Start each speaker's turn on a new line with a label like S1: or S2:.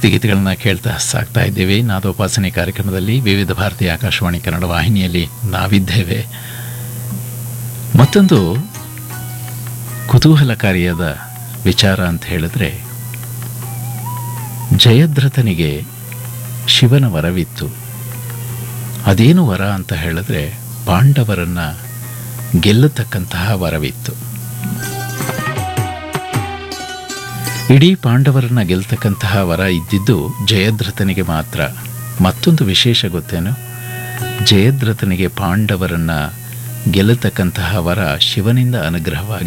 S1: ಭಕ್ತಿಗೀತೆಗಳನ್ನ ಕೇಳ್ತಾ ಸಾಕ್ತಾ ಇದ್ದೇವೆ ನಾದೋಪಾಸನೆ ಕಾರ್ಯಕ್ರಮದಲ್ಲಿ ವಿವಿಧ ಭಾರತೀಯ ಆಕಾಶವಾಣಿ ಕನ್ನಡ ವಾಹಿನಿಯಲ್ಲಿ ನಾವಿದ್ದೇವೆ ಮತ್ತೊಂದು ಕುತೂಹಲಕಾರಿಯಾದ ವಿಚಾರ ಅಂತ ಹೇಳಿದ್ರೆ ಜಯದ್ರಥನಿಗೆ ಶಿವನ ವರವಿತ್ತು ಅದೇನು ವರ ಅಂತ ಹೇಳಿದ್ರೆ ಪಾಂಡವರನ್ನ ಗೆಲ್ಲತಕ್ಕಂತಹ ವರವಿತ್ತು ಇಡೀ ಪಾಂಡವರನ್ನ ಗೆಲ್ತಕ್ಕಂತಹ ವರ ಇದ್ದಿದ್ದು ಜಯದ್ರಥನಿಗೆ ಮಾತ್ರ ಮತ್ತೊಂದು ವಿಶೇಷ ಗೊತ್ತೇನು ಜಯದ್ರಥನಿಗೆ ಪಾಂಡವರನ್ನ ಗೆಲ್ಲತಕ್ಕಂತಹ ವರ ಶಿವನಿಂದ ಅನುಗ್ರಹವಾಗಿ